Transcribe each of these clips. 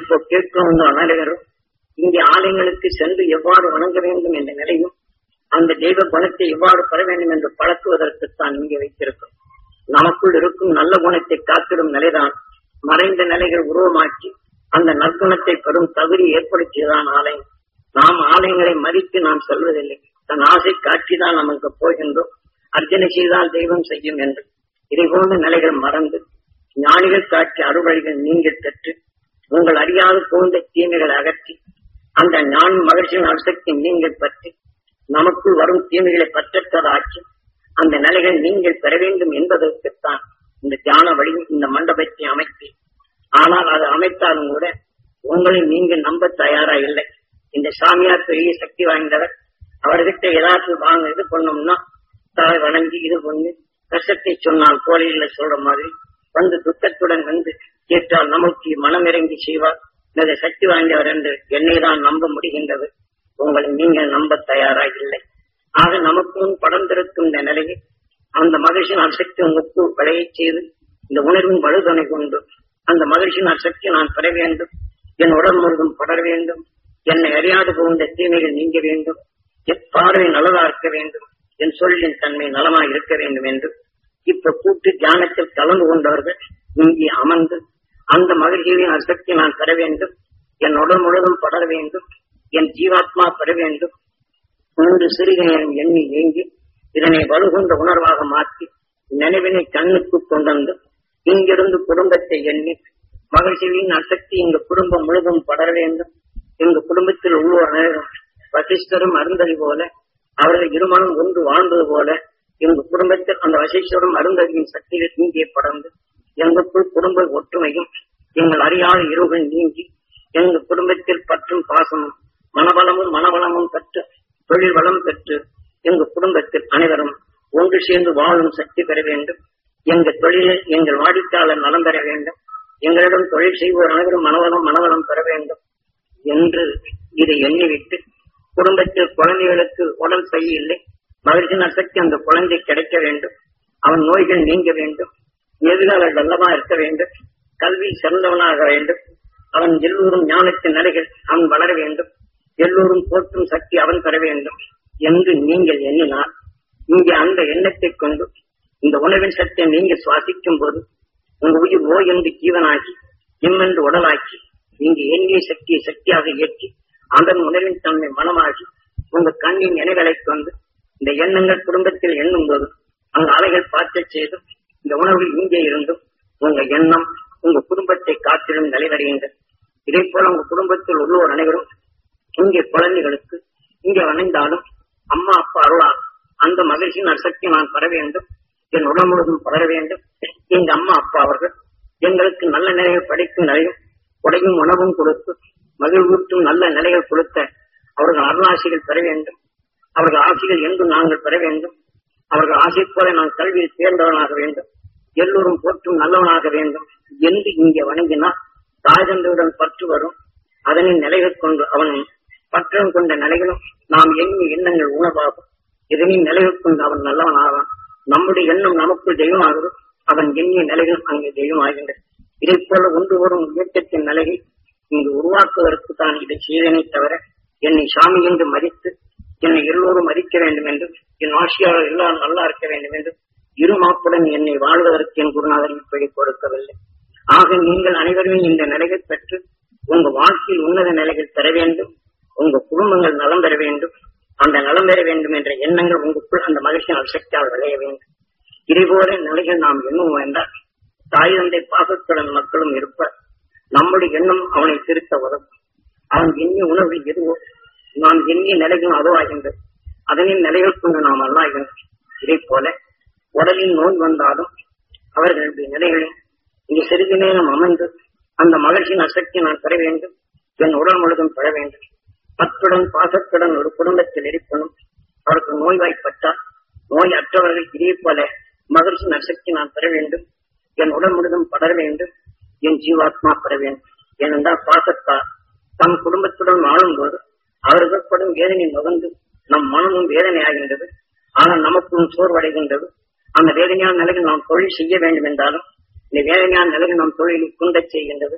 இப்போ கேட்கும் வந்த அனைவரும் இங்கே ஆலயங்களுக்கு சென்று எவ்வாறு வணங்க வேண்டும் என்ற நிலையும் அந்த தெய்வ குணத்தை எவ்வாறு பெற வேண்டும் என்று பழக்குவதற்குத்தான் இங்கே வைத்திருக்கும் நமக்குள் இருக்கும் நல்ல குணத்தை காத்திடும் நிலைதான் மறைந்த நிலைகள் உருவமாக்கி அந்த நற்குணத்தை பெறும் தகுதி ஏற்படுத்தியதான் ஆலயம் நாம் ஆலயங்களை மதித்து நாம் சொல்வதில்லை தன் ஆசை காட்சிதான் நமக்கு போகின்றோம் அர்ச்சனை செய்தால் தெய்வம் செய்யும் என்று இதை போன்ற நிலைகள் மறந்து ஞானிகள் காட்சி அறுவழிகள் நீங்கள் பெற்று உங்கள் அறியாத போன்ற தீமைகளை அகற்றி அந்த ஞான் மகிழ்ச்சியின் அசக்தி நீங்கள் பற்றி நமக்குள் வரும் தீமைகளை பற்றற்றதாக்கி அந்த நிலைகள் நீங்கள் பெற வேண்டும் என்பதற்குத்தான் இந்த தியான வழி இந்த மண்டபத்தை அமைத்து ஆனால் அது அமைத்தாலும் கூட உங்களை நீங்கள் நம்ப தயாரா இல்லை இந்த சாமியார் பெரிய சக்தி வாய்ந்தவர் அவர்கிட்ட ஏதாச்சும் வாங்க இது பண்ணோம்னா தலை வணங்கி இது பண்ணி கஷ்டத்தை சொன்னால் கோலையில சொல்ற மாதிரி வந்து துக்கத்துடன் வந்து கேட்டால் நமக்கு மனம் இறங்கி செய்வார் மிக சக்தி வாய்ந்தவர் என்று என்னை தான் நம்ப முடிகின்றது உங்களை நீங்கள் நம்ப தயாராக இல்லை ஆக நமக்கும் படர்ந்திருக்கும் இந்த நிலையில் அந்த மகிழ்ச்சியின் அசக்தி உங்களுக்கு விளைய செய்து இந்த உணர்வின் வலுதனை கொண்டு அந்த மகிழ்ச்சியின் அசக்தி நான் பெற வேண்டும் என் உடல் முழுதும் படர வேண்டும் என்னை அறியாது போகின்ற தீமைகள் நீங்க வேண்டும் என் பார்வை நல்லதா இருக்க வேண்டும் என் சொல்லின் தன்மை நலமாக இருக்க வேண்டும் என்று இப்ப கூட்டு தியானத்தில் கலந்து கொண்டவர்கள் இங்கே அமர்ந்து அந்த மகிழ்ச்சியின் அசக்தி நான் பெற வேண்டும் என் உடல் முழுவதும் படர வேண்டும் என் ஜீவாத்மா பெற வேண்டும் மூன்று சிறிது நேரம் எண்ணி ஏங்கி இதனை வலுகொண்ட உணர்வாக மாற்றி நினைவினை கண்ணுக்கு கொண்டு வந்து இங்கிருந்து குடும்பத்தை எண்ணி மகிழ்ச்சியின் அசக்தி எங்க குடும்பம் முழுதும் படர வேண்டும் எங்க குடும்பத்தில் உள்ள அனைவரும் வசிஷ்டரும் அருந்ததி போல அவர்கள் இருமனம் ஒன்று வாழ்ந்தது போல எங்க குடும்பத்தில் அந்த வசிஷ்டரும் அருந்ததியின் சக்திகள் இங்கே படர்ந்து எங்களுக்குள் குடும்ப ஒற்றுமையும் எங்கள் அறியாத இருவுகள் நீங்கி எங்கள் குடும்பத்தில் பற்றும் பாசமும் மனபலமும் மனவளமும் பெற்று தொழில் வளம் பெற்று எங்கள் குடும்பத்தில் அனைவரும் ஒன்று சேர்ந்து வாழும் சக்தி பெற வேண்டும் எங்கள் தொழிலில் எங்கள் வாடிக்கையாளர் நலம் பெற வேண்டும் எங்களிடம் தொழில் செய்வோர் அனைவரும் மனவளம் மனவளம் பெற வேண்டும் என்று இதை எண்ணிவிட்டு குடும்பத்தில் குழந்தைகளுக்கு உடல் சரியில்லை மகிழ்ச்சியின் சக்தி அந்த குழந்தை கிடைக்க வேண்டும் அவன் நோய்கள் நீங்க வேண்டும் எதிர்கால நல்லமா இருக்க வேண்டும் கல்வி சிறந்தவனாக வேண்டும் அவன் எல்லோரும் ஞானத்தின் நிலைகள் அவன் வளர வேண்டும் எல்லோரும் போற்றும் சக்தி அவன் பெற வேண்டும் என்று நீங்கள் எண்ணினால் இங்கே அந்த எண்ணத்தை கொண்டு இந்த உணவின் சக்தியை நீங்க சுவாசிக்கும் போது உங்க உயிர் ஓ என்று ஜீவனாகி இம்மென்று உடலாக்கி இங்கு எண்ணிய சக்தியை சக்தியாக ஏற்றி அதன் உணர்வின் தன்மை மனமாகி உங்க கண்ணின் நினைவுகளை கொண்டு இந்த எண்ணங்கள் குடும்பத்தில் எண்ணும் போது அந்த அலைகள் பார்க்க செய்தும் இந்த உணவு இங்கே இருந்தும் உங்க எண்ணம் உங்க குடும்பத்தை காத்திடும் நிலைவடையுங்கள் இதே போல உங்க குடும்பத்தில் உள்ளோர் அனைவரும் இங்கே குழந்தைகளுக்கு இங்கே வணைந்தாலும் அம்மா அப்பா அருளா அந்த மகிழ்ச்சியின் அசக்தி நான் பெற வேண்டும் என் உடல் முழுவதும் படர வேண்டும் எங்க அம்மா அப்பா அவர்கள் எங்களுக்கு நல்ல நிலைகள் படிக்கும் நிலையும் உடையும் உணவும் கொடுத்து மகிழ்வூட்டும் நல்ல நிலைகள் கொடுத்த அவர்கள் அருளாசிகள் பெற வேண்டும் அவர்கள் ஆசைகள் என்றும் நாங்கள் பெற வேண்டும் அவர்கள் ஆசை போல நான் கல்வியில் தேர்ந்தவனாக வேண்டும் எல்லோரும் போற்றும் நல்லவனாக வேண்டும் என்று இங்கே வணங்கினால் தாய்தந்தையுடன் பற்று வரும் அதனை நிலைகள் கொண்டு அவன் பற்றம் கொண்ட நிலைகளும் நாம் எண்ணி எண்ணங்கள் உணவாகும் இதனின் நிலைகள் கொண்டு அவன் நல்லவன் ஆவான் நம்முடைய எண்ணம் நமக்குள் தெய்வமாகிறது அவன் எண்ணிய நிலைகள் அங்கே தெய்வமாகின்றது இதை போல ஒன்று வரும் இயக்கத்தின் நிலையை இங்கு உருவாக்குவதற்கு தான் இதை செய்தனை தவிர என்னை சாமி என்று மதித்து என்னை எல்லோரும் மதிக்க வேண்டும் என்று என் ஆசியாளர் எல்லாரும் நல்லா இருக்க வேண்டும் என்று இருமாப்புடன் என்னை வாழ்வதற்கு என் குருநாதர் இப்படி கொடுக்கவில்லை ஆக நீங்கள் அனைவரும் இந்த நிலையை பெற்று உங்க வாழ்க்கையில் உன்னத நிலைகள் பெற வேண்டும் உங்க குடும்பங்கள் நலம் பெற வேண்டும் அந்த நலம் பெற வேண்டும் என்ற எண்ணங்கள் உங்களுக்குள் அந்த மகிழ்ச்சியால் சக்தியால் விளைய வேண்டும் இதேபோல நிலைகள் நாம் எண்ணுவோம் என்றால் தாய் தந்தை பாசத்துடன் மக்களும் இருப்பர் நம்முடைய எண்ணம் அவனை திருத்த உதவும் அவன் எண்ணிய உணர்வு எதுவோ நாம் எண்ணிய நிலைகளும் அதுவாகின்றது அதனின் நிலைகள் கொண்டு நாம் அல்லாகின்றோம் இதே போல உடலில் நோய் வந்தாலும் அவர்களுடைய நிலைகளில் இங்கு சிறிது நேரம் அமர்ந்து அந்த மகிழ்ச்சியின் அசக்தி நான் பெற வேண்டும் என் உடல் முழுதும் பெற வேண்டும் பத்துடன் பாசத்துடன் ஒரு குடும்பத்தில் இருப்பனும் அவருக்கு நோய்வாய்ப்பட்டால் நோய் அற்றவர்கள் இதே போல மகிழ்ச்சியின் அசக்தி நான் பெற வேண்டும் என் உடல் முழுதும் படர வேண்டும் என் ஜீவாத்மா பெற வேண்டும் ஏனென்றால் பாசத்தால் தம் குடும்பத்துடன் வாழும்போது அவர்கள் படும் வேதனை நுகர்ந்து நம் மனமும் வேதனை ஆகின்றது ஆனால் நமக்கும் சோர்வடைகின்றது அந்த வேதனையான நிலையில் நாம் தொழில் செய்ய வேண்டும் என்றாலும் இந்த வேதனையான நிலையில் நாம் தொழிலை குண்டச் செய்கின்றது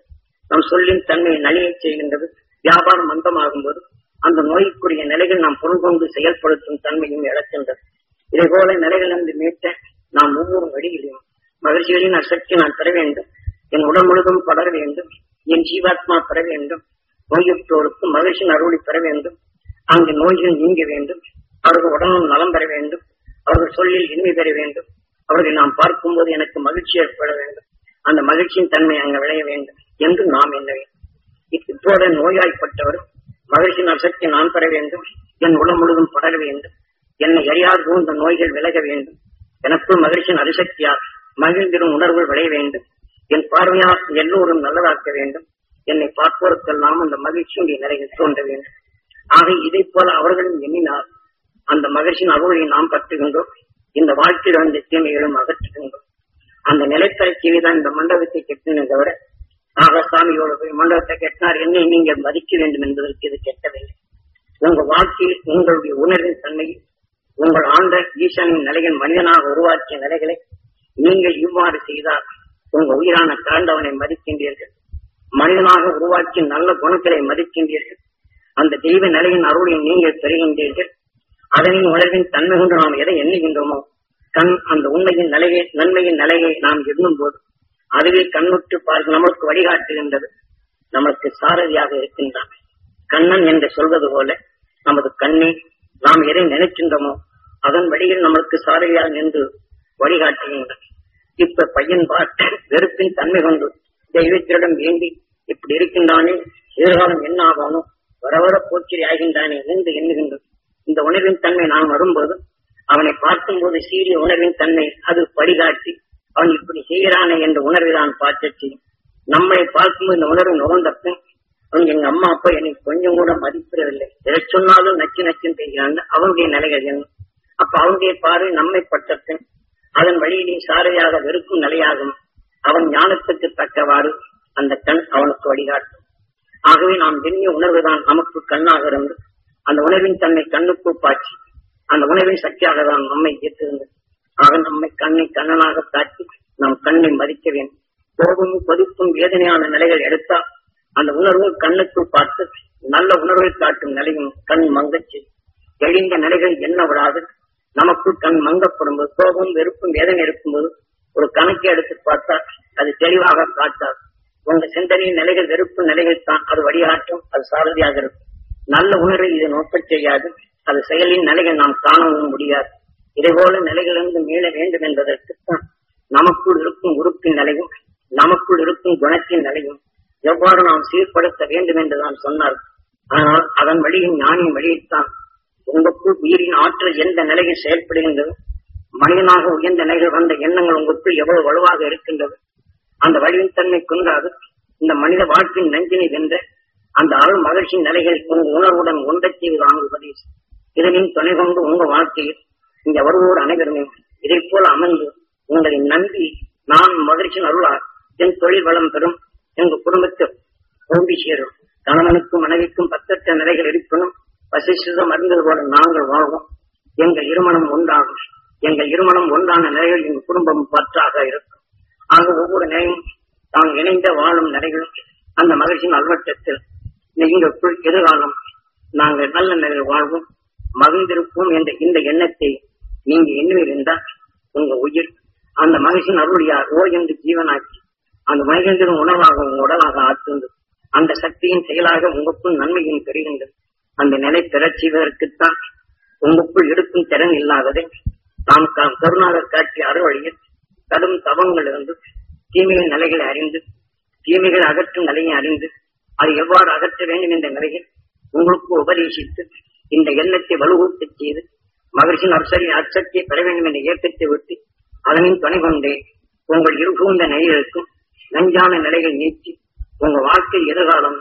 நம் சொல்லின் தன்மையை நலியச் செய்கின்றது வியாபாரம் மந்தமாகும் போது அந்த நோய்க்குரிய நிலைகள் நாம் பொருள் கொண்டு செயல்படுத்தும் தன்மையும் இழக்கின்றது இதே போல நிலைகளிலிருந்து மீட்ட நாம் ஒவ்வொரு வழியிலும் மகிழ்ச்சிகளின் அசக்தி நான் பெற வேண்டும் என் உடல் முழுதும் படர வேண்டும் என் ஜீவாத்மா பெற வேண்டும் நோயுற்றோருக்கு மகிழ்ச்சியின் அருளி பெற வேண்டும் அங்கு நோய்கள் நீங்க வேண்டும் அவர்கள் உடலும் நலம் பெற வேண்டும் அவர்கள் சொல்லில் இன்மை பெற வேண்டும் அவர்களை நாம் பார்க்கும்போது எனக்கு மகிழ்ச்சி ஏற்பட வேண்டும் அந்த மகிழ்ச்சியின் தன்மை அங்கு விளைய வேண்டும் என்று நாம் எண்ண வேண்டும் இப்போது நோயாய்ப்பட்டவர் மகிழ்ச்சியின் அசக்தி நான் பெற வேண்டும் என் உடல் முழுதும் படர வேண்டும் என்னை எரியாது இந்த நோய்கள் விலக வேண்டும் எனக்குள் மகிழ்ச்சியின் அரிசக்தியால் மகிழ்ந்திரும் உணர்வுகள் விளைய வேண்டும் என் பார்வையால் எல்லோரும் நல்லதாக்க வேண்டும் என்னை பார்ப்போருக்கெல்லாம் அந்த மகிழ்ச்சியுடைய நிலையில் தோன்ற வேண்டும் ஆக இதை போல அவர்களும் எண்ணினால் அந்த மகிழ்ச்சியின் அருளை நாம் பற்றுகின்றோம் இந்த வாழ்க்கையில் வந்த தீமைகளும் அகற்றுகின்றோம் அந்த நிலைப்பயிற்சியை தான் இந்த மண்டபத்தை கெட்டினே தவிர நாகசாமியோட போய் மண்டபத்தை கெட்டினார் என்னை நீங்கள் மதிக்க வேண்டும் என்பதற்கு இது கெட்டவில்லை உங்க வாழ்க்கையில் உங்களுடைய உணர்வின் தன்மையில் உங்கள் ஆண்ட ஈசனின் நிலைகள் மனிதனாக உருவாக்கிய நிலைகளை நீங்கள் இவ்வாறு செய்தால் உங்க உயிரான கலந்தவனை மதிக்கின்றீர்கள் மனிதனாக உருவாக்கிய நல்ல குணங்களை மதிக்கின்றீர்கள் அந்த தெய்வ நிலையின் அருளை நீங்கள் பெறுகின்றீர்கள் அதனின் உணர்வின் தன்மை கொண்டு நாம் எதை எண்ணுகின்றோமோ கண் அந்த உண்மையின் நிலையை நன்மையின் நிலையை நாம் எண்ணும் போது அதுவே கண்ணுற்று பார்க்க நமக்கு வழிகாட்டுகின்றது நமக்கு சாரதியாக இருக்கின்றான் கண்ணன் என்று சொல்வது போல நமது கண்ணே நாம் எதை நினைக்கின்றோமோ அதன் வழியில் நமக்கு சாரதியாக நின்று வழிகாட்டுகின்றன இப்ப பையன் பார்த்த வெறுப்பின் தன்மை கொண்டு தெய்வத்திடம் வேண்டி இப்படி இருக்கின்றானே எதிர்காலம் என்ன ஆகானோ வர வர போக்கிரி ஆகின்றானே என்று எண்ணுகின்றது இந்த உணர்வின் தன்மை நாம் வரும்போது அவனை பார்க்கும்போது சீரிய உணர்வின் தன்மை அது வழிகாட்டி அவன் இப்படி செய்கிறானே என்ற உணர்வை நான் பார்த்து நம்மை பார்க்கும்போது இந்த உணர்வு நுகர்ந்தப்ப அவன் எங்க அம்மா அப்பா என்னை கொஞ்சம் கூட மதிப்பிடவில்லை எதை சொன்னாலும் நச்சு நச்சுன்னு செய்கிறான் அவனுடைய நிலைகள் என்ன அப்ப அவனுடைய பார்வை நம்மை பட்டப்பின் அதன் வழியிலே சாரையாக வெறுக்கும் நிலையாகும் அவன் ஞானத்துக்கு தக்கவாறு அந்த கண் அவனுக்கு வழிகாட்டும் ஆகவே நாம் எண்ணிய உணர்வுதான் நமக்கு கண்ணாக இருந்து அந்த உணர்வின் தன்னை கண்ணுக்குள் பாய்ச்சி அந்த உணர்வின் சக்தியாக தான் நம்மை ஏற்றிருந்தது ஆக நம்மை கண்ணை கண்ணனாக காட்டி நாம் கண்ணை மதிக்க வேண்டும் கோபமும் கொதிப்பும் வேதனையான நிலைகள் எடுத்தால் அந்த உணர்வு கண்ணுக்குள் பார்த்து நல்ல உணர்வை காட்டும் நிலையும் கண் மங்கச்சி எழிந்த நிலைகள் என்ன விடாது நமக்குள் கண் மங்கப்படும் போது கோபம் வெறுப்பும் வேதனை இருக்கும்போது ஒரு கணக்கை எடுத்து பார்த்தால் அது தெளிவாக காட்டாது உங்க சிந்தனையின் நிலைகள் வெறுப்பு நிலைகள் தான் அது வழிகாட்டும் அது சாரதியாக இருக்கும் நல்ல உணர்வை இது நோக்கச் செய்யாது அது செயலின் நிலைகள் நாம் காணவும் முடியாது இதே போல நிலைகளிலிருந்து மீள வேண்டும் என்பதற்குத்தான் நமக்குள் இருக்கும் உறுப்பின் நிலையும் நமக்குள் இருக்கும் குணத்தின் நிலையும் எவ்வாறு நாம் சீர்படுத்த வேண்டும் என்று தான் சொன்னார் ஆனால் அதன் வழியின் ஞானியின் வழியில்தான் உங்களுக்குள் உயிரின் ஆற்றல் எந்த நிலையில் செயல்படுகின்றது மனிதனாக உயர்ந்த நிலைகள் வந்த எண்ணங்கள் உங்களுக்குள் எவ்வளவு வலுவாக இருக்கின்றது அந்த வழியின் தன்மை கொண்டாது இந்த மனித வாழ்க்கையின் நஞ்சினை வென்ற அந்த அருள் மகிழ்ச்சியின் நிலைகள் உங்க உணர்வுடன் ஒன்றை செய்து வாங்குவதே இதனின் துணை கொண்டு உங்க வாழ்க்கையில் இங்க வருவோர் அனைவருமே இதை போல அமர்ந்து உங்களை நம்பி நான் மகிழ்ச்சியின் அருளால் என் தொழில் வளம் பெறும் எங்க குடும்பத்தை ஓம்பி சேரும் கணவனுக்கும் மனைவிக்கும் பத்தற்ற நிலைகள் இருக்கணும் பசிசுதம் அறிந்தது போல நாங்கள் வாழ்வோம் எங்கள் இருமணம் ஒன்றாகும் எங்கள் இருமணம் ஒன்றான நிலைகள் எங்கள் குடும்பம் பற்றாக இருக்கும் ஆக ஒவ்வொரு நிலையும் தாம் இணைந்த வாழும் நிலைகளும் அந்த மகிழ்ச்சியின் அல்வட்டத்தில் எங்களுக்குள் எதிர்காலம் நாங்கள் நல்ல நிலையில் வாழ்வோம் மகிழ்ந்திருப்போம் என்ற இந்த எண்ணத்தை நீங்க எண்ணுவீர்கள் உங்க உயிர் அந்த மகிழ்ச்சியின் அருளியார் ஓ என்று ஜீவனாக்கி அந்த மகிழ்ந்திரும் உணவாக உங்க உடலாக ஆற்றுந்து அந்த சக்தியின் செயலாக உங்களுக்குள் நன்மையும் பெறுகின்றது அந்த நிலை பெறச் செய்வதற்குத்தான் உங்களுக்குள் இருக்கும் திறன் இல்லாததை நாம் கருணாகர் காட்சிய அறுவழியில் கடும் தவங்கள் இருந்து தீமையின் நிலைகளை அறிந்து தீமைகள் அகற்றும் நிலையை அறிந்து அதை எவ்வாறு அகற்ற வேண்டும் என்ற நிலையில் உங்களுக்கு உபதேசித்து இந்த எண்ணத்தை வலுவூட்டச் செய்து மகிழ்ச்சியின் அப்சரி அச்சத்தை பெற வேண்டும் என்ற இயக்கத்தை விட்டு அதனின் துணை கொண்டே உங்கள் இருகூந்த நிலைகளுக்கும் நஞ்சான நிலைகள் நீக்கி உங்க வாழ்க்கை எதிர்காலம்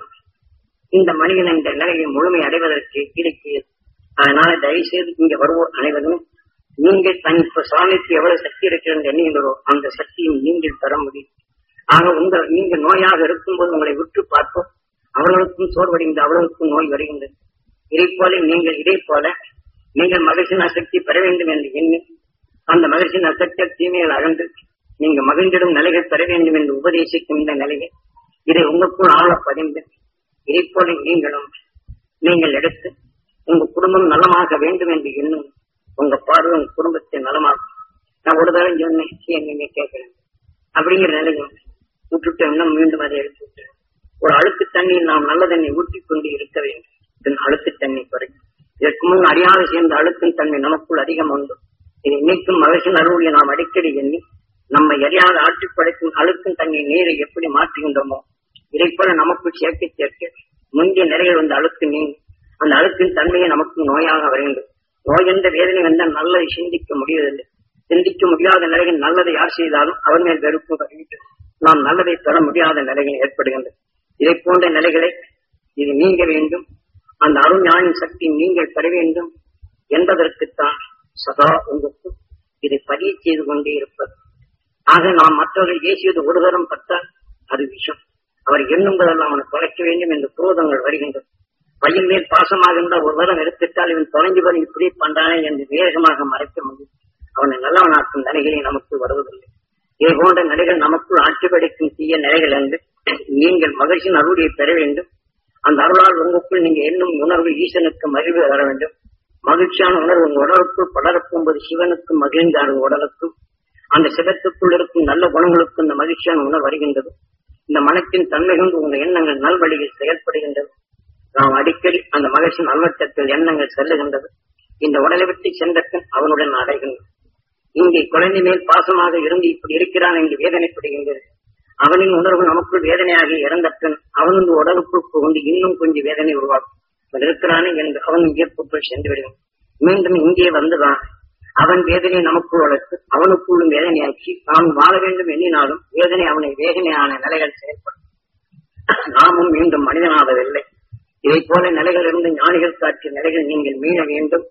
இந்த மனிதன் இந்த நிலையை முழுமை அடைவதற்கு கிடைக்கிறது அதனால தயவு செய்து இங்க வருவோர் அனைவரும் நீங்கள் தன் இப்ப சுவாமிக்கு எவ்வளவு சக்தி இருக்கிறது எண்ணுகிறோ அந்த சக்தியும் நீங்கள் பெற முடியும் ஆக உங்கள் நீங்க நோயாக இருக்கும்போது உங்களை விட்டு பார்ப்போம் அவர்களுக்கும் சோர்வடைந்து அவர்களுக்கும் நோய் வருகின்றது இதை போல நீங்கள் இதே போல நீங்கள் மகிழ்ச்சியின் அசக்தி பெற வேண்டும் என்று எண்ணி அந்த மகிழ்ச்சியின் அசக்தி தீமைகள் அகன்று நீங்க மகிழ்ந்திடும் நிலைகள் பெற வேண்டும் என்று உபதேசிக்கும் இந்த நிலையை இதை உங்களுக்குள் ஆழ பதிந்து இதை போல நீங்களும் நீங்கள் எடுத்து உங்க குடும்பம் நலமாக வேண்டும் என்று எண்ணும் உங்க பார்வை உங்க குடும்பத்தை நலமாகும் நான் ஒரு தடவை சொன்னேன் ஏன் நீங்க கேட்கிறேன் அப்படிங்கிற நிலையும் விட்டுட்டோம்னா மீண்டும் அதை எடுத்து விட்டு ஒரு அழுக்கு தண்ணீர் நாம் நல்ல தண்ணி ஊற்றிக் கொண்டு இருக்க வேண்டும் இதன் அழுக்கு தண்ணி குறையும் இதற்கு முன் அறியாத சேர்ந்த அழுக்கும் தன்மை நமக்குள் அதிகம் உண்டு இதை இன்னைக்கும் மகசின் அருளியை நாம் அடிக்கடி எண்ணி நம்மை அறியாத ஆற்றி படைக்கும் அழுக்கும் தண்ணி நீரை எப்படி மாற்றுகின்றோமோ இதை போல நமக்குள் சேர்க்க சேர்க்க முந்தைய நிறைகள் வந்த அழுக்கு நீங்க அந்த அழுக்கின் தன்மையை நமக்கு நோயாக வருகின்றது நோய் என்ற வேதனை வந்தால் நல்லதை சிந்திக்க முடியவில்லை சிந்திக்க முடியாத நிலையில் நல்லதை யார் செய்தாலும் அவர் மேல் வெறுப்பு வருகின்றது நாம் நல்லதை பெற முடியாத நிலைகள் ஏற்படுகின்றது இதை போன்ற நிலைகளை இது நீங்க வேண்டும் அந்த அருஞானின் சக்தி நீங்கள் பெற வேண்டும் என்பதற்குத்தான் சதா உங்களுக்கு இதை பதிவு செய்து கொண்டே இருப்பது ஆக நாம் மற்றவர்கள் ஏசியது ஒரு தரம் பட்டால் அது விஷம் அவர் எண்ணும்போதெல்லாம் அவனை தொலைக்க வேண்டும் என்று குரோதங்கள் வருகின்றது பையன் மேல் பாசமாக இருந்தால் ஒரு தரம் எடுத்துட்டால் இவன் தொலைஞ்சு வரும் இப்படி பண்றானே என்று வேகமாக மறைக்க முடியும் அவனை நல்லவனாக்கும் நிலைகளை நமக்கு வருவதில்லை இதே போன்ற நிலைகள் நமக்குள் ஆட்சி படைக்கும் தீய நிலைகள் என்று நீங்கள் மகிழ்ச்சியின் அருளியை பெற வேண்டும் அந்த அருளால் உங்களுக்குள் நீங்க எண்ணும் உணர்வு ஈசனுக்கு மகிழ்வு வர வேண்டும் மகிழ்ச்சியான உணர்வு உங்க உடலுக்குள் படரப்பும் போது சிவனுக்கும் மகிழ்ந்தார் உடலுக்கும் அந்த சிவத்துக்குள் இருக்கும் நல்ல குணங்களுக்கும் இந்த மகிழ்ச்சியான உணர்வு வருகின்றது இந்த மனத்தின் தன்மை கொண்டு உங்க எண்ணங்கள் நல்வழியில் செயல்படுகின்றது நாம் அடிக்கடி அந்த மகிழ்ச்சியின் நல்வட்டத்தில் எண்ணங்கள் செல்லுகின்றது இந்த உடலை விட்டு சென்றபின் அவனுடன் அடைகின்றது இங்கே குழந்தை மேல் பாசமாக இருந்து இப்படி இருக்கிறான் என்று வேதனைப்படுகின்றது அவனின் உணர்வு நமக்குள் வேதனையாகி இறந்த பின் அவன் இந்த உடலுக்குள் புகுந்து இன்னும் கொஞ்சம் வேதனை உருவாக்கும் அவன் இருக்கிறானே என்று அவன் இயற்கைக்குள் சென்று விடுவான் மீண்டும் இங்கே வந்துதான் அவன் வேதனை நமக்குள் வளர்த்து அவனுக்குள்ளும் வேதனையாக்கி நாம் வாழ வேண்டும் எண்ணினாலும் வேதனை அவனை வேதனையான நிலைகள் செயல்படும் நாமும் மீண்டும் மனிதனாவதில்லை இதை போல நிலைகள் இருந்து ஞானிகள் காட்டிய நிலைகள் நீங்கள் மீள வேண்டும்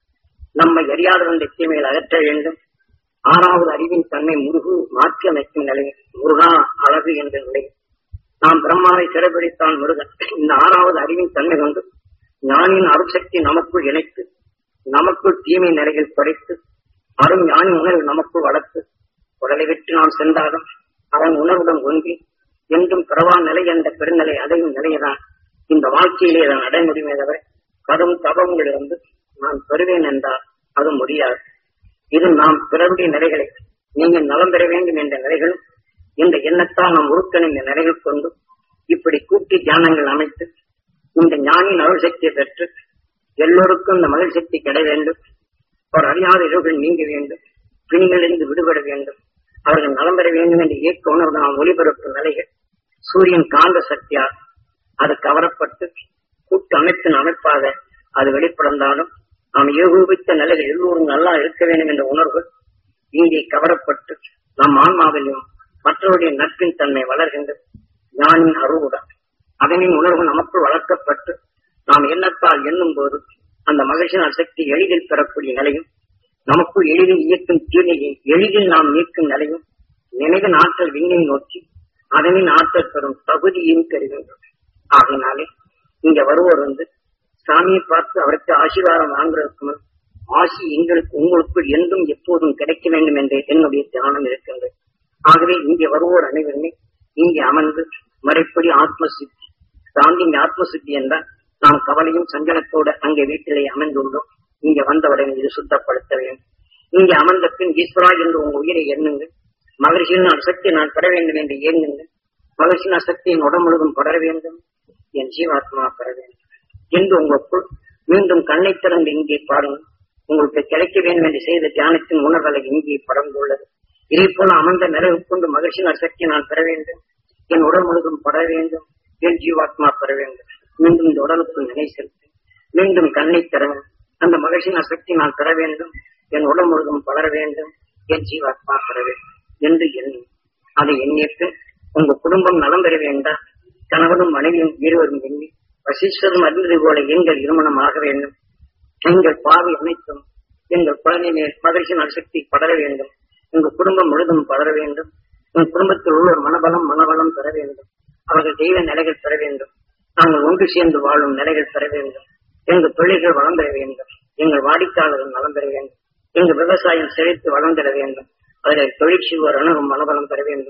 நம்மை அறியாதவன் தீமையில் அகற்ற வேண்டும் ஆறாவது அறிவின் தன்மை முருகு மாற்றி அமைக்கும் நிலை முருகா அழகு என்ற நிலை நாம் பிரம்மாவை சிறைபிடித்தான் முருகன் இந்த ஆறாவது அறிவின் தன்மை கொண்டு ஞானியின் அருசக்தி நமக்குள் இணைத்து நமக்குள் தீமை நிலைகள் குறைத்து அரும் ஞானி உணர்வு நமக்குள் வளர்த்து உடலை விட்டு நாம் சென்றாலும் அவன் உணர்வுடன் ஒன்றி என்றும் பிறவா நிலை என்ற பெருநிலை அடையும் நிலையதான் இந்த வாழ்க்கையிலே அதன் அடைய முடியுமே தவிர கடும் தபங்களிலிருந்து நான் பெறுவேன் என்றால் அது முடியாது இது நாம் பிறருடைய நிலைகளை நீங்கள் நலம் பெற வேண்டும் என்ற நிலைகளும் இந்த எண்ணத்தால் நாம் உருக்கன் இந்த நிலைகள் கொண்டு இப்படி கூட்டி தியானங்கள் அமைத்து இந்த ஞானியின் அருள் சக்தியை பெற்று எல்லோருக்கும் இந்த மகிழ் சக்தி கிடை வேண்டும் அவர் அறியாத இரவுகள் நீங்க வேண்டும் பிணிகளிலிருந்து விடுபட வேண்டும் அவர்கள் நலம் பெற வேண்டும் என்று இயக்க உணர்வு நாம் ஒளிபரப்பும் நிலைகள் சூரியன் காந்த சக்தியால் அது கவரப்பட்டு கூட்டு அமைப்பின் அமைப்பாக அது வெளிப்படந்தாலும் நாம் ஏகோபித்த நிலைகள் எல்லோரும் நல்லா இருக்க வேண்டும் என்ற உணர்வு இங்கே கவரப்பட்டு நம் ஆன்மாவிலும் மற்றவருடைய நட்பின் தன்மை வளர்கின்றது ஞானின் அருவுடன் அதனின் உணர்வு நமக்குள் வளர்க்கப்பட்டு நாம் எண்ணத்தால் எண்ணும் போது அந்த மகிழ்ச்சியின் சக்தி எளிதில் பெறக்கூடிய நிலையும் நமக்குள் எளிதில் இயக்கும் தீமையை எளிதில் நாம் நீக்கும் நிலையும் நினைவின் ஆற்றல் விண்ணை நோக்கி அதனின் ஆற்றல் பெறும் தகுதியும் பெறுகின்றோம் ஆகினாலே இங்க வருவோர் வந்து சாமியை பார்த்து அவருக்கு ஆசீர்வாதம் வாங்குறதுக்கு முன் ஆசி எங்களுக்கு உங்களுக்குள் என்றும் எப்போதும் கிடைக்க வேண்டும் என்று என்னுடைய தியானம் இருக்கின்றது ஆகவே இங்கே வருவோர் அனைவருமே இங்கே அமர்ந்து முறைப்படி ஆத்ம சித்தி சாந்தி ஆத்ம சித்தி என்றால் நாம் கவலையும் சஞ்சலத்தோடு அங்கே வீட்டிலே அமர்ந்துள்ளோம் இங்க வந்தவுடன் இது சுத்தப்படுத்த வேண்டும் இங்கே அமர்ந்த பின் ஈஸ்வரா என்று உங்க உயிரை எண்ணுங்கள் மகிழ்ச்சியின் அசக்தி நான் பெற வேண்டும் என்று எண்ணுங்கள் மகிழ்ச்சியின் அசக்தியின் உடம்பு முழுதும் படர வேண்டும் என் ஜீவாத்மா பெற வேண்டும் என்று உங்களுக்குள் மீண்டும் கண்ணை திறந்து இங்கே பாருங்கள் உங்களுக்கு கிடைக்க வேண்டும் என்று செய்த தியானத்தின் உணர்வலை இங்கே படர்ந்துள்ளது இதே போல அமர்ந்த நிறைவு கொண்டு மகிழ்ச்சியின் சக்தி நான் பெற வேண்டும் என் உடல் முழுதும் பட வேண்டும் என் ஜீவாத்மா பெற வேண்டும் மீண்டும் இந்த உடலுக்குள் நினை செலுத்தி மீண்டும் கண்ணை திற அந்த மகிழ்ச்சியின் சக்தி நான் பெற வேண்டும் என் உடல் முழுதும் பலர வேண்டும் என் ஜீவாத்மா பெற வேண்டும் என்று எண்ணி அதை எண்ணிட்டு உங்க குடும்பம் நலம் பெற வேண்டாம் கணவனும் மனைவியும் இருவரும் எண்ணி வசிஷ்டரும் அறிந்தது போல எங்கள் இருமணம் ஆக வேண்டும் எங்கள் பாவி அனைத்தும் எங்கள் குழந்தை மேல் மகிழ்ச்சி நற்சக்தி படர வேண்டும் எங்கள் குடும்பம் முழுதும் படர வேண்டும் என் குடும்பத்தில் உள்ள மனபலம் மனபலம் பெற வேண்டும் அவர்கள் தெய்வ நிலைகள் பெற வேண்டும் நாங்கள் ஒன்று சேர்ந்து வாழும் நிலைகள் பெற வேண்டும் எங்கள் தொழில்கள் வளம் பெற வேண்டும் எங்கள் வாடிக்கையாளர்கள் நலம் பெற வேண்டும் எங்கள் விவசாயம் செழித்து வளம் பெற வேண்டும் அதில் தொழிற்சிவோர் அணுகும் மனபலம் பெற வேண்டும்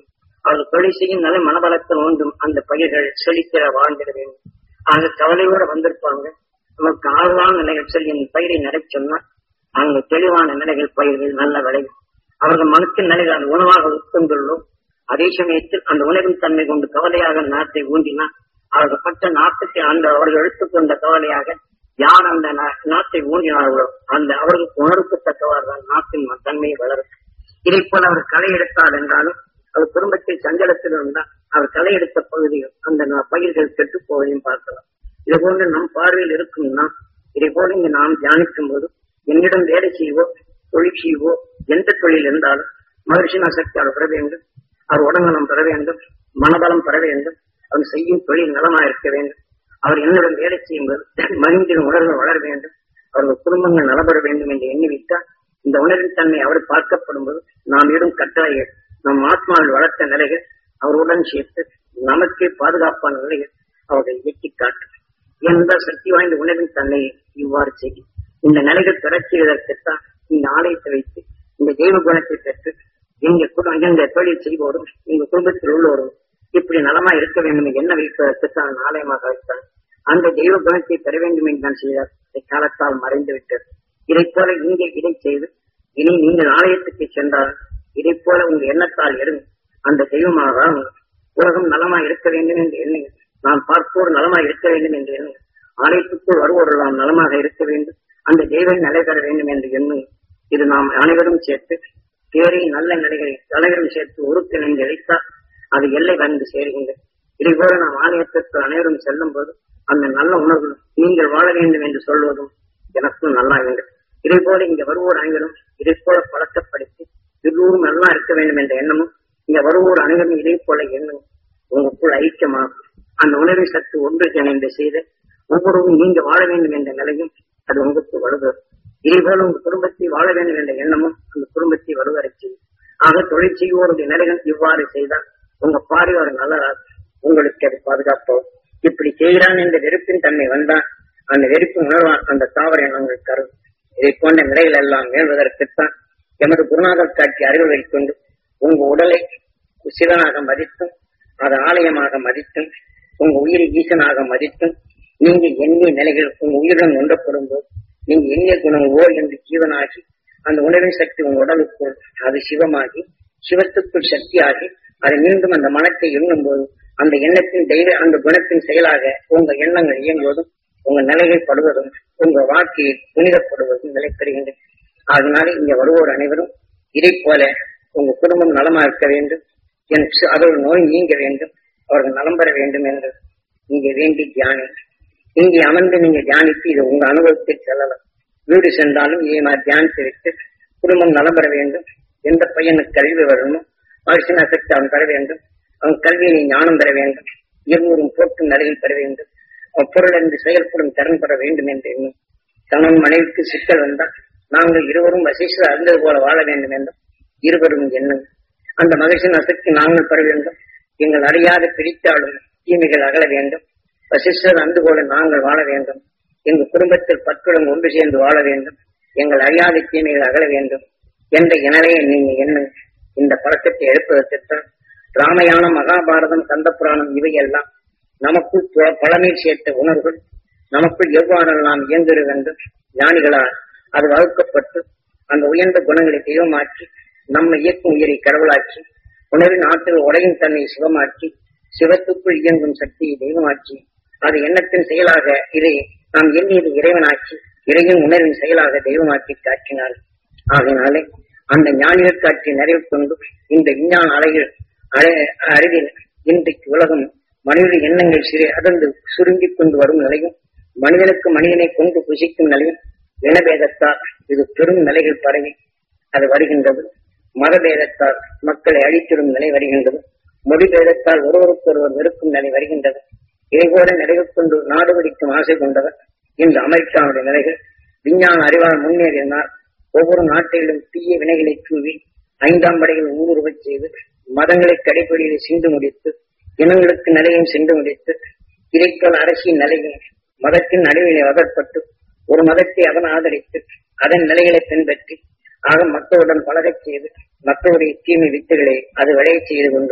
அவர்கள் தொழில் செய்யும் நல்ல மனபலத்தில் ஒன்றும் அந்த பயிர்கள் செழிக்கிற வாழ்ந்திட வேண்டும் ஆக கவலையோட வந்திருப்பாங்க நமக்கு ஆழ்வான நிலைகள் சொல்லி இந்த பயிரை நடை சொன்னா அங்க தெளிவான நிலைகள் பயிர்கள் நல்ல விளையும் அவர்கள் மனத்தின் நிலைகள் அந்த உணவாக உட்கொண்டுள்ளோம் அதே சமயத்தில் அந்த உணவின் தன்மை கொண்டு கவலையாக நாட்டை ஊண்டினா அவர்கள் பட்ட நாட்டுக்கு அந்த அவர்கள் எடுத்துக்கொண்ட கவலையாக யார் அந்த நா- நாட்டை ஊண்டினார்களோ அந்த அவர்களுக்கு உணர்வுக்கு தக்கவாறு தான் நாட்டின் ம- தன்மை வளரும் இதை போல அவர் களை எடுத்தார் என்றாலும் அவர் குடும்பத்தில் சஞ்சலத்தில் இருந்தால் அவர் களை எடுத்த பகுதியில் அந்த ந- பயிர்கள் கெட்டு போவதையும் பார்க்கலாம் இது போன்று நம் பார்வையில் இருக்கும் நாம் இதை போல இங்கு நாம் தியானிக்கும் போது என்னிடம் வேலை செய்வோ தொழில் செய்வோ எந்த தொழில் இருந்தாலும் மகிழ்ச்சி சக்தி அவர் பெற வேண்டும் அவர் உடல்நலம் பெற வேண்டும் மனபலம் பெற வேண்டும் அவர் செய்யும் தொழில் நலமா இருக்க வேண்டும் அவர் என்னுடன் வேலை செய்யும்போது மனிதன் உணர்வு வளர வேண்டும் அவர்கள் குடும்பங்கள் நலப்பெற வேண்டும் என்று எண்ணிவிட்டால் இந்த உணர்வின் தன்மை அவர் பார்க்கப்படும் போது நாம் இடும் கட்டாய நம் ஆத்மாவில் வளர்த்த நிலைகள் அவருடன் சேர்த்து நமக்கே பாதுகாப்பான நிலைகள் அவர்கள் எட்டி காட்டும் எந்த சக்தி வாய்ந்த உணர்வின் தன்மையை இவ்வாறு செய்யும் இந்த நிலைகள் பெறச் செய்வதற்குத்தான் இந்த ஆலயத்தை வைத்து இந்த தெய்வ குணத்தை பெற்று எங்க குடும்பம் இந்த தொழில் செய்வோரும் எங்க குடும்பத்தில் உள்ளோரும் இப்படி நலமா இருக்க வேண்டும் என்று என்ன வைப்பதற்குத்தான் அந்த ஆலயமாக வைத்தார் அந்த தெய்வ குணத்தை பெற வேண்டும் என்று நான் செய்தார் இதை காலத்தால் மறைந்து விட்டது இதைப் போல இங்கே இதை செய்து இனி நீங்கள் ஆலயத்துக்கு சென்றால் இதைப் போல உங்க எண்ணத்தால் எடுங்க அந்த தெய்வமாக உலகம் நலமா இருக்க வேண்டும் என்று எண்ணுங்க நாம் பார்ப்போர் நலமா இருக்க வேண்டும் என்று எண்ணுங்க ஆலயத்துக்குள் வருவோரெல்லாம் நலமாக இருக்க வேண்டும் அந்த தெய்வம் நிலை பெற வேண்டும் என்று எண்ணுங்க இது நாம் அனைவரும் சேர்த்து தேரை நல்ல நிலைகளை தலைவரும் சேர்த்து ஒருங்கிணைந்து அழைத்தால் அது எல்லை வந்து சேருகின்றது இதை போல நாம் ஆலயத்திற்கு அனைவரும் செல்லும் போது அந்த நல்ல உணர்வு நீங்கள் வாழ வேண்டும் என்று சொல்வதும் எனக்கும் நல்லா வேண்டும் இதை போல இங்க வருவோர் அனைவரும் இதை போல பழக்கப்படுத்தி எல்லோரும் நல்லா இருக்க வேண்டும் என்ற எண்ணமும் இங்க வருவோர் அனைவரும் இதை போல எண்ணும் உங்களுக்குள் ஐக்கியமாகும் அந்த உணர்வை சற்று ஒன்று இணைந்து செய்து ஒவ்வொருவரும் நீங்க வாழ வேண்டும் என்ற நிலையும் அது உங்களுக்கு வலுவரும் இதே போல உங்க குடும்பத்தை வாழ வேண்டும் என்ற எண்ணமும் அந்த குடும்பத்தை வலுவரை செய்யும் ஆக தொழில் செய்வோருடைய நிலைகள் இவ்வாறு செய்தால் உங்க பார்வையோர் நல்லதாக உங்களுக்கு அது பாதுகாப்போம் இப்படி செய்கிறான் என்ற வெறுப்பின் தன்மை வந்தால் அந்த வெறுப்பு உணர்வால் அந்த தாவர எண்ணங்கள் தரும் இதை போன்ற நிலைகள் எல்லாம் மேல்வதற்குத்தான் எமது குருநாதர் காட்சி அறிவுரை கொண்டு உங்க உடலை சிவனாக மதித்தும் அது ஆலயமாக மதித்தும் உங்க உயிரை ஈசனாக மதித்தும் நீங்க எண்ணிய நிலைகள் உங்க உயிருடன் ஒன்றப்படும் போது நீங்க எண்ணிய குணம் ஓர் என்று ஜீவனாகி அந்த உணர்வின் சக்தி உங்க உடலுக்குள் அது சிவமாகி சிவத்துக்குள் சக்தியாகி அது மீண்டும் அந்த மனத்தை எண்ணும் போது அந்த எண்ணத்தின் தெய்வ அந்த குணத்தின் செயலாக உங்க எண்ணங்கள் இயங்குவதும் உங்க நிலைகள் படுவதும் உங்க வாழ்க்கையில் புனிதப்படுவதும் நிலை பெறுகின்றது அதனால இங்க வருவோர் அனைவரும் இதை போல உங்க குடும்பம் நலமா இருக்க வேண்டும் என் சு- அவர்கள் நோய் நீங்க வேண்டும் அவர்கள் நலம் பெற வேண்டும் என்று இங்கே வேண்டி தியானி இங்கே அமர்ந்து நீங்க தியானித்து இது உங்க அனுபவத்தில் செல்லலாம் வீடு சென்றாலும் இதை நான் தியானித்து விட்டு குடும்பம் நலம் பெற வேண்டும் எந்த பையனுக்கு கல்வி வரணுமோ மனுஷன் சக்தி அவன் பெற வேண்டும் அவன் கல்வியை ஞானம் பெற வேண்டும் இருவரும் போற்றும் நிலையில் பெற வேண்டும் அவன் பொருள் என்று செயல்படும் திறன் பெற வேண்டும் என்று எண்ணும் கணவன் மனைவிக்கு சிக்கல் வந்தால் நாங்கள் இருவரும் வசிஷ்டர் அறிந்தது போல வாழ வேண்டும் என்றும் இருவரும் எண்ணும் அந்த மகிழ்ச்சியின் அசக்தி நாங்கள் பெற வேண்டும் எங்கள் அறியாத பிடித்தாலும் தீமைகள் அகல வேண்டும் வசிஷ்டர் அன்று போல நாங்கள் வாழ வேண்டும் எங்கள் குடும்பத்தில் பற்றுடன் ஒன்று சேர்ந்து வாழ வேண்டும் எங்கள் அறியாத தீமைகள் அகல வேண்டும் என்ற இனலையை நீங்க எண்ணுங்க இந்த பழக்கத்தை எடுப்பதற்குத்தான் ராமயானம் மகாபாரதம் கந்த புராணம் இவையெல்லாம் நமக்குள் ப- பழமை சேர்த்த உணர்வுகள் நமக்குள் எவ்வாறெல்லாம் இயங்குகிறது வேண்டும் ஞானிகளால் அது வகுக்கப்பட்டு அந்த உயர்ந்த குணங்களை தெய்வமாக்கி நம்ம இயக்கும் உயிரை கடவுளாக்கி உணர்வின் ஆற்றல் உடையும் தன்னை சிவமாக்கி சிவத்துக்குள் இயங்கும் சக்தியை தெய்வமாக்கி அது எண்ணத்தின் செயலாக இதை நாம் எண்ணியது இறைவனாக்கி இறையின் உணர்வின் செயலாக தெய்வமாக்கி காட்டினார் ஆகையினாலே அந்த ஞானிகள் காட்சி நிறைவு கொண்டு இந்த விஞ்ஞான அலைகள் அலை- அறிவில் இன்றைக்கு உலகம் மனித எண்ணங்கள் சிறு அடர்ந்து சுருங்கிக் கொண்டு வரும் நிலையும் மனிதனுக்கு மனிதனை கொண்டு புசிக்கும் நிலையும் இனபேதத்தால் இது பெரும் நிலைகள் பரவி அது வருகின்றது மதபேதத்தால் மக்களை அழித்திடும் நிலை வருகின்றது மொழி பேதத்தால் ஒருவருக்கொருவர் வெறுக்கும் நிலை வருகின்றது இதைபோல நிறைவு கொண்டு நாடு பிடிக்கும் ஆசை கொண்டவர் இந்த அமெரிக்காவுடைய நிலைகள் விஞ்ஞான அறிவால் முன்னேறினார் ஒவ்வொரு நாட்டிலும் தீய வினைகளை தூவி ஐந்தாம் படையில் ஊடுருவச் செய்து மதங்களை கடைப்பிடியில் சிந்து முடித்து இனங்களுக்கு நிலையும் சென்று முடித்து இறைக்கல் அரசின் நிலையில் மதத்தின் நடுவினை வதற்பட்டு ஒரு மதத்தை அதன் ஆதரித்து அதன் நிலைகளை பின்பற்றி ஆக மக்களுடன் பழகச் செய்து மக்களுடைய தீமை வித்துகளை அது விளையச் செய்து கொண்டு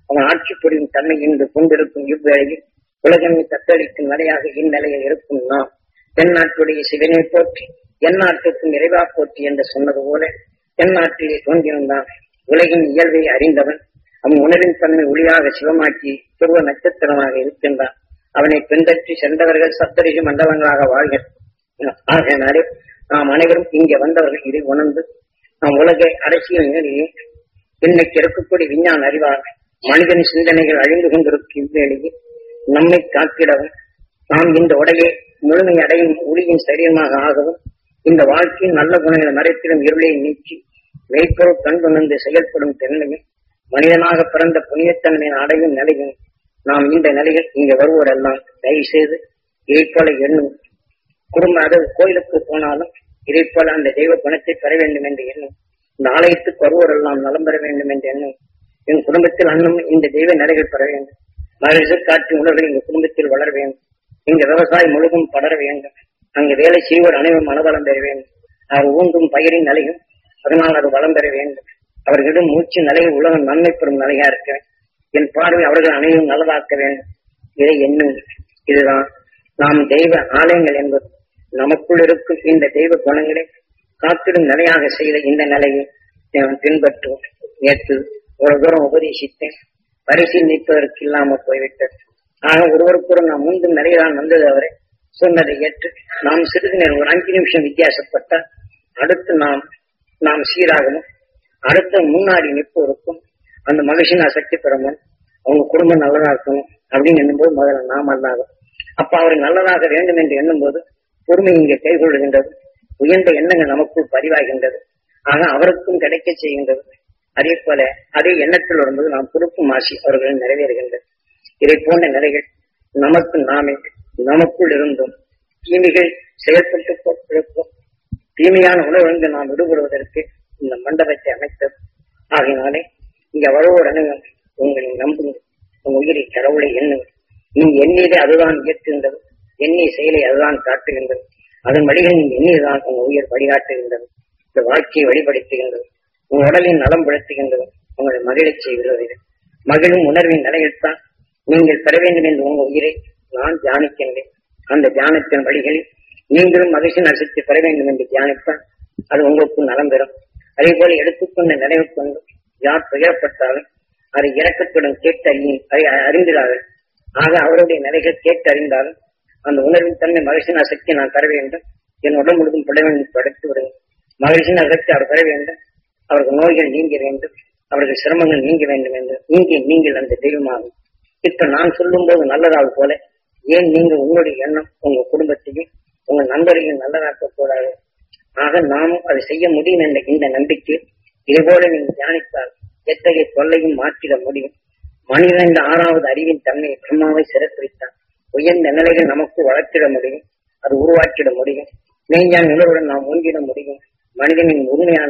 அவன் ஆட்சி புரியும் தன்மை இன்று கொண்டிருக்கும் இவ்வேளையில் உலகமே தத்தளிக்கும் நிலையாக இந்நிலையில் இருக்கும் நாம் தென்னாட்டுடைய சிவனை போற்றி எந்நாட்டுக்கும் இறைவா போற்றி என்று சொன்னது போல தென்னாட்டிலே தோன்றியிருந்தான் உலகின் இயல்பை அறிந்தவன் அவன் உணவின் தன்மை ஒளியாக சிவமாக்கி துருவ நட்சத்திரமாக இருக்கின்றான் அவனை பின்பற்றி சென்றவர்கள் சப்தரிஷி மண்டலங்களாக வாழ்கிறார் ஆகையினாலே நாம் அனைவரும் இங்கே வந்தவர்கள் இதை உணர்ந்து நாம் உலக அரசியல் நிலையை இன்னைக்கு இருக்கக்கூடிய விஞ்ஞான அறிவாக மனிதன் சிந்தனைகள் அழிந்து கொண்டிருக்கும் இவ்வேளையில் நம்மை காத்திடவும் நாம் இந்த உடையை முழுமை அடையும் ஒளியின் சரீரமாக ஆகவும் இந்த வாழ்க்கையின் நல்ல குணங்களை மறைத்திடும் இருளை நீக்கி மெய்ப்பொருள் கண்டுணர்ந்து செயல்படும் தன்மையும் மனிதனாக பிறந்த புனிதத்தன்மையின் அடையும் நிலையும் நாம் இந்த நிலையில் இங்க வருவோரெல்லாம் தயவு செய்து இதைப்போல எண்ணும் குடும்ப அதாவது கோயிலுக்கு போனாலும் இதைப்போல அந்த தெய்வ குணத்தை பெற வேண்டும் என்று எண்ணும் இந்த ஆலயத்துக்கு வருவோரெல்லாம் நலம் பெற வேண்டும் என்று எண்ணும் என் குடும்பத்தில் அன்னும் இந்த தெய்வ நிலைகள் பெற வேண்டும் மகிழ்ச்சி காட்சி உணர்வுகள் எங்கள் குடும்பத்தில் வளர வேண்டும் இங்க விவசாயம் முழுதும் படர வேண்டும் அங்கு வேலை செய்வோர் அனைவரும் மனவளம் பெற வேண்டும் அவர் ஊன்றும் பயிரின் நிலையும் அதனால் அது வளம் பெற வேண்டும் அவர்களிடம் மூச்சு நிலையில் உலகம் நன்மை பெறும் நிலையா இருக்க என் பார்வை அவர்கள் அனைவரும் நல்லதாக்க வேண்டும் இதை எண்ணும் இதுதான் நாம் தெய்வ ஆலயங்கள் என்பது நமக்குள் இருக்கும் இந்த தெய்வ குணங்களை காத்திடும் நிலையாக செய்த இந்த நிலையை நாம் பின்பற்றுவோம் நேற்று ஒரு தூரம் உபதேசித்தேன் பரிசீலிப்பதற்கு இல்லாமல் போய்விட்டது ஆக ஒருவருக்கொரு நாம் முந்தும் நிலையில்தான் வந்தது அவரை சொன்னதை ஏற்று நாம் சிறிது நேரம் ஒரு அஞ்சு நிமிஷம் வித்தியாசப்பட்டால் அடுத்து நாம் நாம் சீராகணும் அடுத்த முன்னாடி நிற்போருக்கும் அந்த மகிழ்ச்சியின் சக்தி பெறணும் அவங்க குடும்பம் நல்லதா இருக்கணும் அப்படின்னு எண்ணும்போது முதல்ல நாம் அல்லாகும் அப்ப அவர் நல்லதாக வேண்டும் என்று எண்ணும்போது பொறுமை இங்கே கைகொள்கின்றது உயர்ந்த எண்ணங்கள் நமக்குள் பதிவாகின்றது ஆக அவருக்கும் கிடைக்க செய்கின்றது அதே போல அதே எண்ணத்தில் வரும்போது நாம் கொடுக்கும் ஆசி அவர்கள் நிறைவேறுகின்றது இதை போன்ற நிலைகள் நமக்கு நாமே நமக்குள் இருந்தும் தீமைகள் செயல்பட்டு கொண்டிருக்கும் தீமையான உணர்வு நாம் விடுபடுவதற்கு இந்த மண்டபத்தை அமைத்தது ஆகையினாலே இங்க வருவோர் அனைவரும் உங்களை நம்புங்கள் உங்க உயிரை கடவுளை எண்ணுங்கள் நீ எண்ணியதை அதுதான் இயக்குகின்றது எண்ணிய செயலை அதுதான் காட்டுகின்றது அதன் வழிகள் நீ எண்ணியதுதான் உங்க உயிர் வழிகாட்டுகின்றது இந்த வாழ்க்கையை வழிபடுத்துகின்றது உங்க உடலின் நலம் படுத்துகின்றது உங்களை மகிழச் செய்கிறது மகிழும் உணர்வின் நிலையில்தான் நீங்கள் பெற வேண்டும் என்று உங்க உயிரை நான் தியானிக்கின்றேன் அந்த தியானத்தின் வழிகளில் நீங்களும் மகிழ்ச்சி நசத்தை பெற வேண்டும் என்று தியானித்தால் அது உங்களுக்கு நலம் பெறும் அதே போல எடுத்துக்கொண்ட நினைவு கொண்டு யார் துயரப்பட்டாலும் அதை இறக்கத்துடன் கேட்டு அறியும் அறிந்திரார்கள் ஆக அவருடைய நிலைகள் கேட்டு அறிந்தாலும் அந்த உணர்வின் தன்மை மகிழ்ச்சியின் அசக்தி நான் பெற வேண்டும் என் உடல் முழுதும் பட வேண்டும் படைத்து விடுங்க மகிழ்ச்சியின் அசக்தி அவர் பெற வேண்டும் அவர்கள் நோய்கள் நீங்க வேண்டும் அவர்கள் சிரமங்கள் நீங்க வேண்டும் என்று நீங்க நீங்கள் அந்த தெய்வமாகும் இப்ப நான் சொல்லும் போது நல்லதாக போல ஏன் நீங்க உங்களுடைய எண்ணம் உங்க குடும்பத்தையும் உங்க நண்பர்களையும் நல்லதாக்க கூடாது ஆக நாமும் அதை செய்ய முடியும் என்ற இந்த நம்பிக்கை இதுபோல நீங்க தியானித்தால் எத்தகைய தொல்லையும் மாற்றிட முடியும் மனிதன் இந்த ஆறாவது அறிவின் தன்மையை பிரம்மாவை சிறப்பிடித்தான் உயர்ந்த நிலைகள் நமக்கு வளர்த்திட முடியும் அது உருவாக்கிட முடியும் மெய்ஞான உணர்வுடன் நாம் ஒன்றிட முடியும் மனிதனின் உண்மையான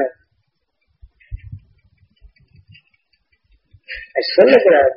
சொல்லக்கூடாது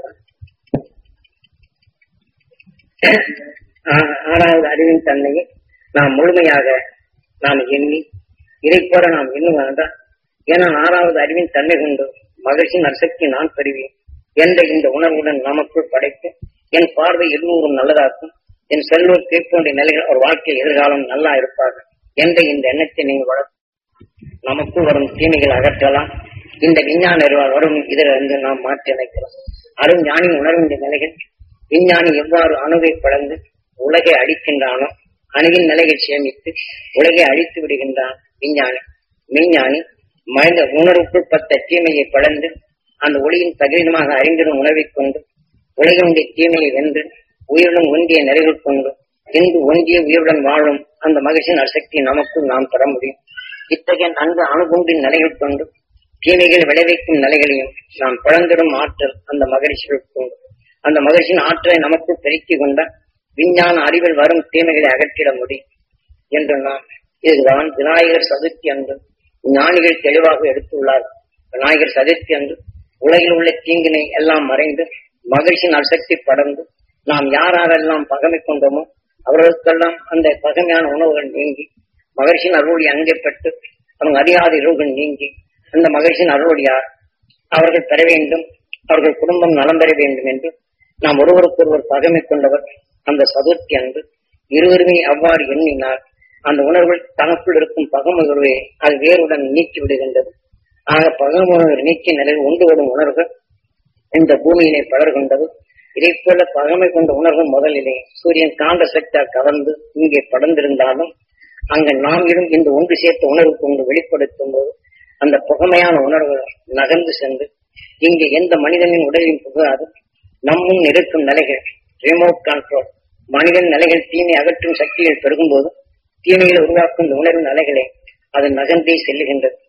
ஆறாவது அறிவின் தன்மையை நாம் முழுமையாக நாம் எண்ணி இதை போல நாம் எண்ணுவோம் என்றால் ஏன்னா ஆறாவது அறிவின் தன்மை கொண்டு மகிழ்ச்சியின் அசக்தி நான் பெறுவேன் என்ற இந்த உணர்வுடன் நமக்குள் படைத்து என் பார்வை எல்லோரும் நல்லதாக்கும் என் செல்வோர் தீர்ப்போன்ற நிலைகள் ஒரு வாழ்க்கையில் எதிர்காலம் நல்லா இருப்பார்கள் என்ற இந்த எண்ணத்தை நீங்கள் வளர்க்கும் நமக்குள் வரும் தீமைகள் அகற்றலாம் இந்த விஞ்ஞான வரும் இதில் இருந்து நாம் மாற்றி அமைக்கலாம் அரும் ஞானி உணர்கின்ற நிலைகள் விஞ்ஞானி எவ்வாறு அணுவை பழந்து உலகை அழிக்கின்றானோ அணுவின் நிலைகள் சேமித்து உலகை அழித்து விடுகின்றான் விஞ்ஞானி மெய்ஞானி மனித உணர்வுக்குள் பத்த தீமையை பழந்து அந்த ஒளியின் பகிரமாக அறிந்திடும் உணவைக் கொண்டு உலகினுடைய தீமையை வென்று உயிருடன் ஒன்றிய நிறைகள் கொண்டு இன்று ஒன்றிய உயிருடன் வாழும் அந்த மகிழ்ச்சியின் அசக்தி நமக்குள் நாம் பெற முடியும் இத்தகைய நன்கு அணுகுண்டின் நிலைகள் கொண்டு தீமைகள் விளைவிக்கும் நிலைகளையும் நாம் பிளந்திடும் ஆற்றல் அந்த மகிழ்ச்சிகளுக்கு உண்டு அந்த மகிழ்ச்சியின் ஆற்றலை நமக்குள் பெருக்கிக் கொண்ட விஞ்ஞான அறிவில் வரும் தீமைகளை அகற்றிட முடியும் என்று நாம் இதுதான் விநாயகர் சதுர்த்தி அன்று ஞானிகள் தெளிவாக எடுத்துள்ளார் விநாயகர் சதுர்த்தி அன்று உலகில் உள்ள தீங்கினை எல்லாம் மறைந்து மகிழ்ச்சியின் அசக்தி படர்ந்து நாம் யாரெல்லாம் பகமை கொண்டோமோ அவர்களுக்கெல்லாம் அந்த பகமையான உணவுகள் நீங்கி மகிழ்ச்சியின் அருளி அங்கேப்பட்டு அவங்க அறியாத இருள்கள் நீங்கி அந்த மகிழ்ச்சியின் அருளியார் அவர்கள் பெற வேண்டும் அவர்கள் குடும்பம் நலம் பெற வேண்டும் என்று நாம் ஒருவருக்கொருவர் பகைமை கொண்டவர் அந்த சதுர்த்தி அன்று இருவருமே அவ்வாறு எண்ணினால் அந்த உணர்வுகள் தனக்குள் இருக்கும் பகமுணர்வை அது வேறுடன் நீக்கி விடுகின்றது ஆக பகமுணர்வு நீக்கி நிலையில் உண்டு வரும் உணர்வுகள் இந்த பூமியிலே பலர் கொண்டது இதை போல பகமை கொண்ட உணர்வு முதலிலே சூரியன் காந்த சக்தியால் கலந்து இங்கே படர்ந்திருந்தாலும் அங்க நாம் இரும் இந்த ஒன்று சேர்த்த உணர்வு கொண்டு வெளிப்படுத்தும் போது அந்த புகமையான உணர்வு நகர்ந்து சென்று இங்கே எந்த மனிதனின் உடலின் புகாது நம்முன் இருக்கும் நிலைகள் ரிமோட் கண்ட்ரோல் மனிதன் நிலைகள் தீமை அகற்றும் சக்திகள் பெருகும்போது தீமைகளை உருவாக்கும் இந்த உணர்வின் நிலைகளை அது நகர்ந்தே செல்லுகின்றது